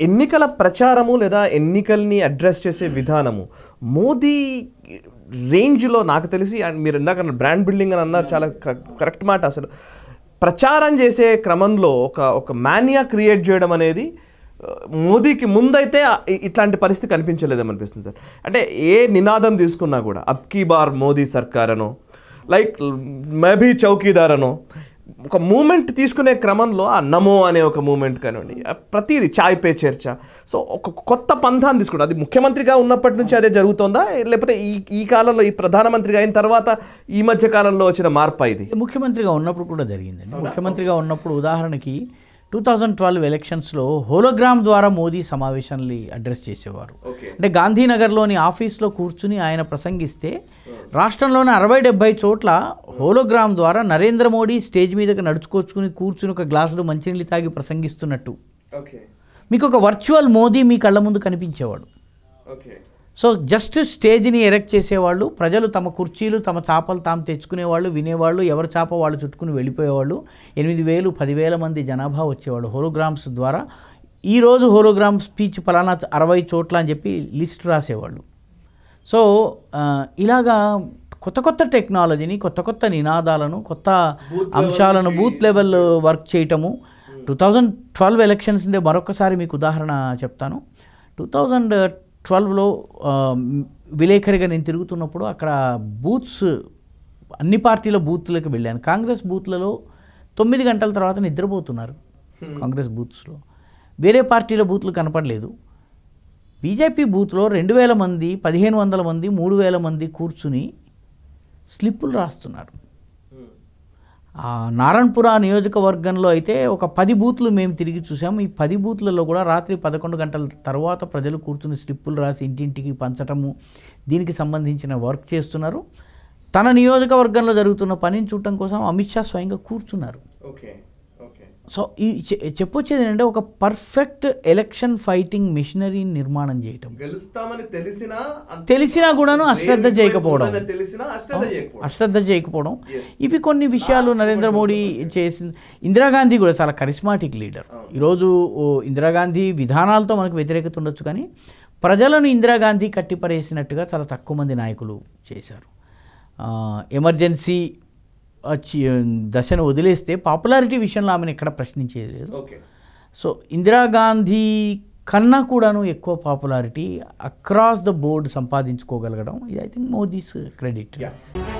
ఎన్నికల ప్రచారము లేదా ఎన్నికల్ని అడ్రస్ చేసే విధానము మోదీ రేంజ్లో నాకు తెలిసి and మీరు ఇందాక బ్రాండ్ బిల్డింగ్ అని అన్నారు చాలా కరెక్ట్ మాట అసలు ప్రచారం చేసే క్రమంలో ఒక ఒక మానియా క్రియేట్ చేయడం అనేది ఆ, మోదీకి ముందైతే ఆ- ఇ- ఇట్లాంటి పరిస్థితి కనిపించలేదేమనిపిస్తుంది సార్ అంటే ఏ నినాదం తీసుకున్నా కూడా అబ్ కీ బార్ మోదీ సర్కార్ అనో లైక్ మేబీ చౌకీదార్ అనో ఒక మూమెంట్ తీసుకునే క్రమంలో ఆ నమో అనే ఒక మూమెంట్ కానివ్వండి ఆ ప్రతిదీ చాయ్ పే చర్చ సో ఒక కొత్త పంథాన్ని తీసుకుంటాం అది ముఖ్యమంత్రిగా ఉన్నప్పటి నుంచి అదే జరుగుతోందా లేకపోతే ఈ ఈ కాలంలో ఈ ప్రధానమంత్రిగా అయిన తర్వాత ఈ మధ్య కాలంలో వచ్చిన మార్పా ఇది ముఖ్యమంత్రిగా ఉన్నప్పుడు కూడా జరిగిందండి ముఖ్యమంత్రిగా ఉన్నప్పుడు ఉదాహరణకి టూ థౌజండ్ ట్వెల్వ్ ఎలక్షన్స్లో హోలోగ్రామ్ ద్వారా మోదీ సమావేశాన్ని అడ్రస్ చేసేవారు ఓకే అంటే గాంధీనగర్లోని ఆఫీస్లో కూర్చుని ఆయన ప్రసంగిస్తే రాష్ట్రంలోని అరవై డెబ్బై చోట్ల హోలోగ్రామ్ ద్వారా నరేంద్ర మోడీ స్టేజ్ మీదకి నడుచుకొచ్చుకుని కూర్చుని ఒక గ్లాసులో మంచినీళ్ళు తాగి ప్రసంగిస్తున్నట్టు ఓకే మీకు ఒక వర్చువల్ మోదీ మీ కళ్ళ ముందు కనిపించేవాడు ఓకే సో జస్ట్ స్టేజ్ని ఎరెక్ట్ చేసేవాళ్ళు ప్రజలు తమ కుర్చీలు తమ చాపలు తాము తెచ్చుకునేవాళ్ళు వినేవాళ్ళు ఎవరి చాప వాళ్ళు చుట్టుకుని వెళ్ళిపోయేవాళ్ళు ఎనిమిది వేలు పదివేల మంది జనాభా వచ్చేవాళ్ళు హోలోగ్రామ్స్ ద్వారా ఈరోజు హోలోగ్రామ్ స్పీచ్ ఫలానా అరవై చోట్ల అని చెప్పి లిస్ట్ రాసేవాళ్ళు సో ఆ, ఇలాగా కొత్త కొత్త టెక్నాలజీని కొత్త కొత్త నినాదాలను కొత్త అంశాలను బూత్ లెవెల్ వర్క్ చేయటము టూ థౌజండ్ ట్వెల్వ్ ఎలక్షన్స్ మరొకసారి మీకు ఉదాహరణ చెప్తాను టూ థౌజండ్ ట్వెల్వ్లో విలేకరిగా నేను తిరుగుతున్నప్పుడు అక్కడ బూత్స్ అన్ని పార్టీల బూత్లకు వెళ్ళాను కాంగ్రెస్ బూత్లలో తొమ్మిది గంటల తర్వాత నిద్రపోతున్నారు కాంగ్రెస్ బూత్స్లో వేరే పార్టీల బూత్లు కనపడలేదు బీజేపీ బూత్లో రెండు వేల మంది పదిహేను వందల మంది మూడు వేల మంది కూర్చుని స్లిప్పులు రాస్తున్నారు ఆ నారాయణపుర నియోజకవర్గంలో అయితే ఒక పది బూత్లు మేము తిరిగి చూసాము ఈ పది బూత్లలో కూడా రాత్రి పదకొండు గంటల తర్వాత ప్రజలు కూర్చుని స్లిప్పులు రాసి ఇంటింటికి పంచటము దీనికి సంబంధించిన వర్క్ చేస్తున్నారు తన నియోజకవర్గంలో జరుగుతున్న పనిని చూడటం కోసం అమిత్ షా స్వయంగా కూర్చున్నారు ఓకే ఓకే సో ఈ చె- చెప్పొచ్చేది ఏంటంటే ఒక పర్ఫెక్ట్ ఎలక్షన్ ఫైటింగ్ మిషనరీని నిర్మాణం చేయటం గెలుస్తామని తెలిసినా అంత- తెలిసినా కూడాను అశ్రద్ధ వేరే చేయకపోవడం వైపు ఉందని తెలిసినా అశ్రద్ధ చేయకపోవడం అశ్రద్ధ చేయకపోవడం Yes. ఇవి కొన్ని విషయాలు నరేంద్ర మోడీ చేసిన ఇందిరాగాంధీ కూడా చాలా కరిస్మాటిక్ లీడర్ ఈరోజు ఓ ఇందిరాగాంధీ విధానాలతో మనకు వ్యతిరేకత ఉండొచ్చు కానీ ప్రజలను ఇందిరాగాంధీ కట్టిపడేసినట్టుగా చాలా తక్కువ మంది నాయకులు చేశారు ఆ, ఎమర్జెన్సీ వచ్చి దశను వదిలేస్తే పాపులారిటీ విషయంలో ఆమెను ఎక్కడ ప్రశ్నించేది లేదు ఓకే సో ఇందిరాగాంధీ కన్నా కూడాను ఎక్కువ పాపులారిటీ అక్రాస్ ద బోర్డ్ సంపాదించుకోగలగడం ఇది I think Modi's credit Yeah.